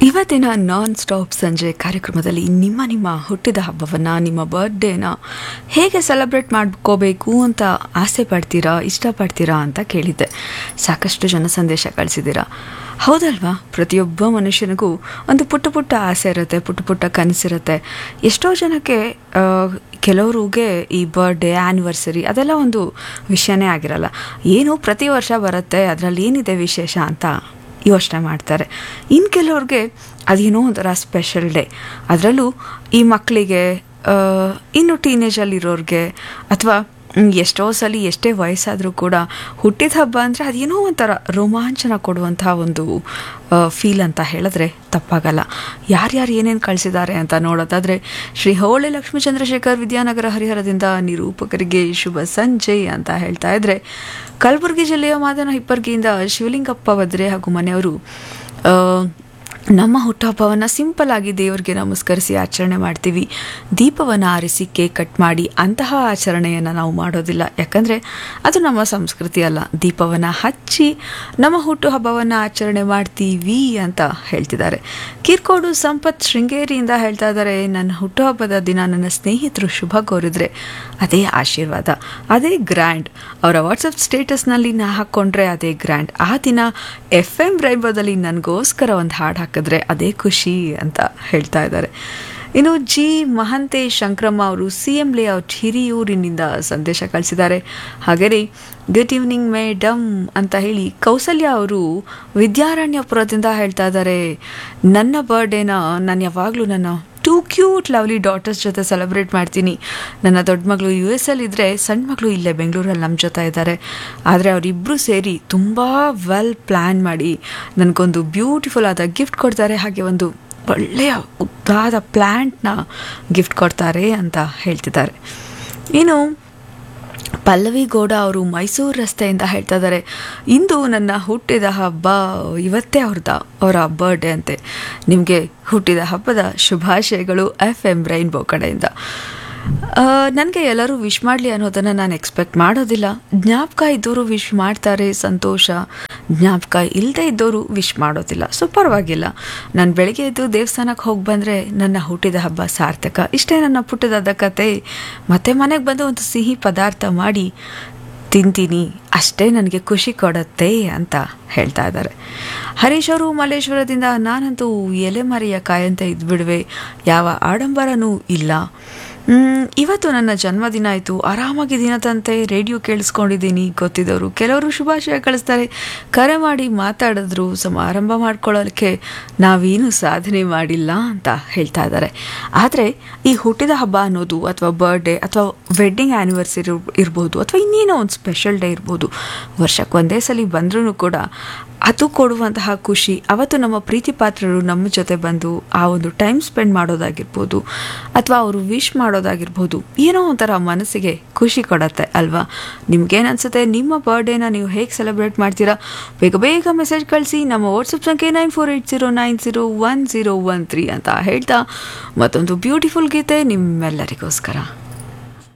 ಇವತ್ತಿನ non stop ಸಂಜೆ ಕಾರ್ಯಕ್ರಮದಲ್ಲಿ ನಿಮ್ಮ ನಿಮ್ಮ ಹುಟ್ಟಿದ ಹಬ್ಬವನ್ನು ನಿಮ್ಮ ಬರ್ಡೇನ ಹೇಗೆ ಸೆಲೆಬ್ರೇಟ್ ಮಾಡ್ಕೋಬೇಕು ಅಂತ ಆಸೆ ಪಡ್ತೀರಾ ಇಷ್ಟಪಡ್ತೀರಾ ಅಂತ ಕೇಳಿದ್ದೆ ಸಾಕಷ್ಟು ಜನ ಸಂದೇಶ ಕಳಿಸಿದ್ದೀರಾ ಹೌದಲ್ವಾ ಪ್ರತಿಯೊಬ್ಬ ಮನುಷ್ಯನಿಗೂ ಒಂದು ಪುಟ್ಟ ಪುಟ್ಟ ಆಸೆ ಇರುತ್ತೆ ಪುಟ್ಟ ಪುಟ್ಟ ಕನಸಿರುತ್ತೆ ಎಷ್ಟೋ ಜನಕ್ಕೆ ಆ, ಕೆಲವ್ರಿಗೆ ಈ ಬರ್ಡೇ ಆ್ಯನಿವರ್ಸರಿ ಅದೆಲ್ಲ ಒಂದು ವಿಷಯನೇ ಆಗಿರಲ್ಲ ಏನು ಪ್ರತಿ ವರ್ಷ ಬರುತ್ತೆ ಅದರಲ್ಲಿ ಏನಿದೆ ವಿಶೇಷ ಅಂತ ಯೋಚನೆ ಮಾಡ್ತಾರೆ ಇನ್ನು ಕೆಲವ್ರಿಗೆ ಅದೇನೋ ಒಂಥರ ಸ್ಪೆಷಲ್ ಡೇ ಅದರಲ್ಲೂ ಈ ಮಕ್ಕಳಿಗೆ ಇನ್ನು ಟೀನೇಜಲ್ಲಿರೋರಿಗೆ ಅಥವಾ ಎಷ್ಟೋ ಸಲ ಎಷ್ಟೇ ವಯಸ್ಸಾದರೂ ಕೂಡ ಹುಟ್ಟಿದ ಹಬ್ಬ ಅಂದರೆ ಅದೇನೋ ಒಂಥರ ರೋಮಾಂಚನ ಕೊಡುವಂತಹ ಒಂದು ಫೀಲ್ ಅಂತ ಹೇಳಿದ್ರೆ ತಪ್ಪಾಗಲ್ಲ ಯಾರ್ಯಾರು ಏನೇನು ಕಳಿಸಿದ್ದಾರೆ ಅಂತ ನೋಡೋದಾದರೆ ಶ್ರೀ ಹೋಳೆ ಲಕ್ಷ್ಮೀ ಚಂದ್ರಶೇಖರ್ ವಿದ್ಯಾನಗರ ಹರಿಹರದಿಂದ ನಿರೂಪಕರಿಗೆ ಶುಭ ಸಂಜೆ ಅಂತ ಹೇಳ್ತಾ ಇದ್ರೆ ಕಲಬುರಗಿ ಜಿಲ್ಲೆಯ ಮಾದನ ಹಿಪ್ಪರ್ಗಿಯಿಂದ ಶಿವಲಿಂಗಪ್ಪ ವದ್ರೆ ಹಾಗೂ ಮನೆಯವರು ಆ, ನಮ್ಮ ಹುಟ್ಟುಹಬ್ಬವನ್ನು ಸಿಂಪಲ್ ಆಗಿ ದೇವರಿಗೆ ನಮಸ್ಕರಿಸಿ ಆಚರಣೆ ಮಾಡ್ತೀವಿ ದೀಪವನ್ನು ಆರಿಸಿ ಕೇಕ್ ಕಟ್ ಮಾಡಿ ಅಂತಹ ಆಚರಣೆಯನ್ನು ನಾವು ಮಾಡೋದಿಲ್ಲ ಯಾಕಂದರೆ ಅದು ನಮ್ಮ ಸಂಸ್ಕೃತಿ ಅಲ್ಲ ದೀಪವನ್ನು ಹಚ್ಚಿ ನಮ್ಮ ಹುಟ್ಟುಹಬ್ಬವನ್ನು ಆಚರಣೆ ಮಾಡ್ತೀವಿ ಅಂತ ಹೇಳ್ತಿದ್ದಾರೆ ಕಿರ್ಕೋಡು ಸಂಪತ್ ಶೃಂಗೇರಿಯಿಂದ ಹೇಳ್ತಾ ಇದ್ದಾರೆ ನನ್ನ ಹುಟ್ಟುಹಬ್ಬದ ದಿನ ನನ್ನ ಸ್ನೇಹಿತರು ಶುಭ ಕೋರಿದ್ರೆ ಅದೇ ಆಶೀರ್ವಾದ ಅದೇ ಗ್ರ್ಯಾಂಡ್ ಅವರ ವಾಟ್ಸಪ್ ಸ್ಟೇಟಸ್ನಲ್ಲಿ ನಾ ಹಾಕ್ಕೊಂಡ್ರೆ ಅದೇ ಗ್ರ್ಯಾಂಡ್ ಆ ದಿನ ಎಫ್ ಎಮ್ ರೈಬೋದಲ್ಲಿ ನನಗೋಸ್ಕರ ಒಂದು ಹಾಡು ಹಾಕಿದ್ರೆ ಅದೇ ಖುಷಿ ಅಂತ ಹೇಳ್ತಾ ಇದ್ದಾರೆ ಇನ್ನು ಜಿ ಮಹಂತೇಶ್ ಶಂಕ್ರಮ್ಮ ಅವರು ಸಿ ಎಂ ಲೇಔಟ್ ಹಿರಿಯೂರಿನಿಂದ ಸಂದೇಶ ಕಳಿಸಿದ್ದಾರೆ ಹಾಗೆಯೇ ಗುಡ್ ಈವ್ನಿಂಗ್ ಮೇಡಮ್ ಅಂತ ಹೇಳಿ ಕೌಸಲ್ಯ ಅವರು ವಿದ್ಯಾರಣ್ಯಪುರದಿಂದ ಹೇಳ್ತಾ ಇದ್ದಾರೆ ನನ್ನ ಬರ್ಡೇನ ನಾನು ಯಾವಾಗಲೂ ನನ್ನ ಟೂ ಕ್ಯೂಟ್ ಲವ್ಲಿ ಡಾಟರ್ಸ್ ಜೊತೆ ಸೆಲೆಬ್ರೇಟ್ ಮಾಡ್ತೀನಿ ನನ್ನ ದೊಡ್ಡ ಮಗಳು ಯು ಎಸ್ ಅಲ್ಲಿ ಇದ್ದರೆ ಸಣ್ಣ ಮಗಳು ಇಲ್ಲೇ ಬೆಂಗಳೂರಲ್ಲಿ ನಮ್ಮ ಜೊತೆ ಇದ್ದಾರೆ ಆದರೆ ಅವರಿಬ್ಬರು ಸೇರಿ ತುಂಬ ವೆಲ್ ಪ್ಲ್ಯಾನ್ ಮಾಡಿ ನನಗೊಂದು ಬ್ಯೂಟಿಫುಲ್ ಆದ ಗಿಫ್ಟ್ ಕೊಡ್ತಾರೆ ಹಾಗೆ ಒಂದು ಒಳ್ಳೆಯ ಉದ್ದಾದ ಪ್ಲ್ಯಾಂಟ್ನ ಗಿಫ್ಟ್ ಕೊಡ್ತಾರೆ ಅಂತ ಹೇಳ್ತಿದ್ದಾರೆ ಇನ್ನು ಪಲ್ಲವಿ ಗೌಡ ಅವರು ಮೈಸೂರು ರಸ್ತೆಯಿಂದ ಹೇಳ್ತಾ ಇದ್ದಾರೆ ಇಂದು ನನ್ನ ಹುಟ್ಟಿದ ಹಬ್ಬ ಇವತ್ತೇ ಅವ್ರದ ಅವರ ಬರ್ಡೇ ಅಂತೆ ನಿಮಗೆ ಹುಟ್ಟಿದ ಹಬ್ಬದ ಶುಭಾಶಯಗಳು ಎಫ್ ಎಮ್ ರೈನ್ಬೋ ಕಡೆಯಿಂದ ನನಗೆ ಎಲ್ಲರೂ ವಿಶ್ ಮಾಡಲಿ ಅನ್ನೋದನ್ನು ನಾನು ಎಕ್ಸ್ಪೆಕ್ಟ್ ಮಾಡೋದಿಲ್ಲ ಜ್ಞಾಪಕ ಇದ್ದವರು ವಿಶ್ ಮಾಡ್ತಾರೆ ಸಂತೋಷ ಜ್ಞಾಪಕ ಇಲ್ಲದೆ ಇದ್ದವರು ವಿಶ್ ಮಾಡೋದಿಲ್ಲ ಸೊ ಪರವಾಗಿಲ್ಲ ನಾನು ಬೆಳಗ್ಗೆ ಎದ್ದು ದೇವಸ್ಥಾನಕ್ಕೆ ಹೋಗಿ ಬಂದರೆ ನನ್ನ ಹುಟ್ಟಿದ ಹಬ್ಬ ಸಾರ್ಥಕ ಇಷ್ಟೇ ನನ್ನ ಪುಟ್ಟದಾದ ಕತೆ ಮತ್ತೆ ಮನೆಗೆ ಬಂದು ಒಂದು ಸಿಹಿ ಪದಾರ್ಥ ಮಾಡಿ ತಿಂತೀನಿ ಅಷ್ಟೇ ನನಗೆ ಖುಷಿ ಕೊಡುತ್ತೆ ಅಂತ ಹೇಳ್ತಾ ಇದ್ದಾರೆ ಹರೀಶ್ ಅವರು ಮಲ್ಲೇಶ್ವರದಿಂದ ನಾನಂತೂ ಎಲೆಮರೆಯ ಕಾಯಂತ ಇದ್ಬಿಡುವೆ ಯಾವ ಆಡಂಬರನೂ ಇಲ್ಲ ಮ್, ಇವತ್ತು ನನ್ನ ಜನ್ಮದಿನ ಆಯಿತು ಆರಾಮಾಗಿ ದಿನದಂತೆ ರೇಡಿಯೋ ಕೇಳಿಸ್ಕೊಂಡಿದ್ದೀನಿ ಗೊತ್ತಿದ್ದವರು ಕೆಲವರು ಶುಭಾಶಯ ಕಳಿಸ್ತಾರೆ ಕರೆ ಮಾಡಿ ಮಾತಾಡಿದ್ರು ಸಮಾರಂಭ ಮಾಡ್ಕೊಳ್ಳೋಕ್ಕೆ ನಾವೇನು ಸಾಧನೆ ಮಾಡಿಲ್ಲ ಅಂತ ಹೇಳ್ತಾ ಇದ್ದಾರೆ ಆದರೆ ಈ ಹುಟ್ಟಿದ ಹಬ್ಬ ಅನ್ನೋದು ಅಥವಾ ಬರ್ಡೇ ಅಥವಾ ವೆಡ್ಡಿಂಗ್ ಆ್ಯನಿವರ್ಸರಿ ಇರ್ಬೋದು ಅಥವಾ ಇನ್ನೇನೋ ಒಂದು ಸ್ಪೆಷಲ್ ಡೇ ಇರ್ಬೋದು ವರ್ಷಕ್ಕೆ ಒಂದೇ ಸಲ ಬಂದ್ರೂ ಕೂಡ ಅದು ಕೊಡುವಂತಹ ಖುಷಿ ಅವತ್ತು ನಮ್ಮ ಪ್ರೀತಿ ಪಾತ್ರರು ನಮ್ಮ ಜೊತೆ ಬಂದು ಆ ಒಂದು ಟೈಮ್ ಸ್ಪೆಂಡ್ ಮಾಡೋದಾಗಿರ್ಬೋದು ಅಥವಾ ಅವರು ವಿಶ್ ಮಾಡೋದಾಗಿರ್ಬೋದು ಏನೋ ಒಂಥರ ಮನಸ್ಸಿಗೆ ಖುಷಿ ಕೊಡತ್ತೆ ಅಲ್ವಾ ನಿಮ್ಗೇನು ಅನ್ಸುತ್ತೆ ನಿಮ್ಮ ಬರ್ಡೇನ ನೀವು ಹೇಗೆ ಸೆಲೆಬ್ರೇಟ್ ಮಾಡ್ತೀರಾ ಬೇಗ ಬೇಗ ಮೆಸೇಜ್ ಕಳಿಸಿ ನಮ್ಮ ವಾಟ್ಸಪ್ ಸಂಖ್ಯೆ nine four eight zero nine zero one zero one three ಅಂತ ಹೇಳ್ತಾ ಮತ್ತೊಂದು ಬ್ಯೂಟಿಫುಲ್ ಗೀತೆ ನಿಮ್ಮೆಲ್ಲರಿಗೋಸ್ಕರ